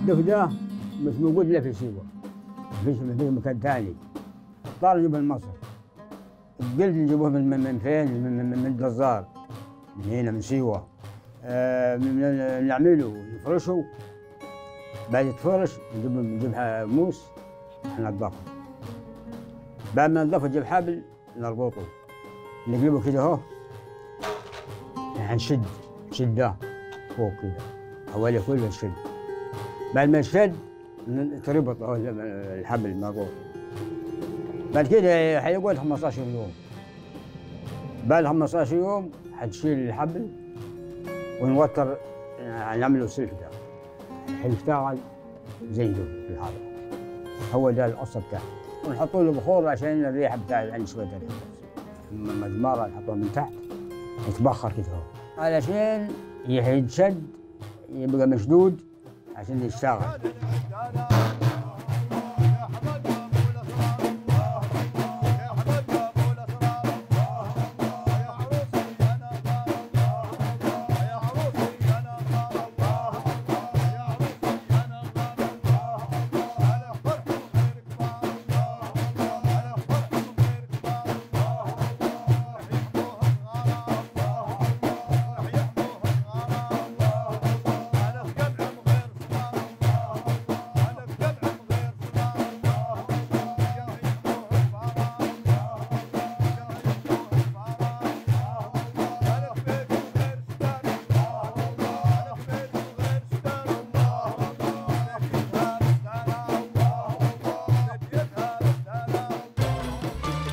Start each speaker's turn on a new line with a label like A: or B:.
A: الدف ده مش موجود الا في سيوه مفيش في مكان ثاني طار نجيبه من مصر الجلد نجيبوه من من من فين؟ من من, من الجزار من هنا من سيوه آه من من- نعمله نفرشه بعد يتفرش نجيب نجيب ح- موس ننضفه بعد ما ننضفه نجيب حبل نربطه نقلبه كده اهو نشد نشده فوق كده حوالي كله نشد بعد ما نشد ن- تربط أهو الحبل المربوط بعد كده حيقعد 15 يوم بعد 15 يوم حتشيل الحبل ونوتر آه، نعمله سلك ده حيشتغل زيه في الحرب هو ده القصه بتاعه ونحط له بخور عشان الريحه بتاع يعني شويه الريحه مجمره نحطها من تحت يتبخر كده هو علشان ينشد يبقى مشدود عشان يشتغل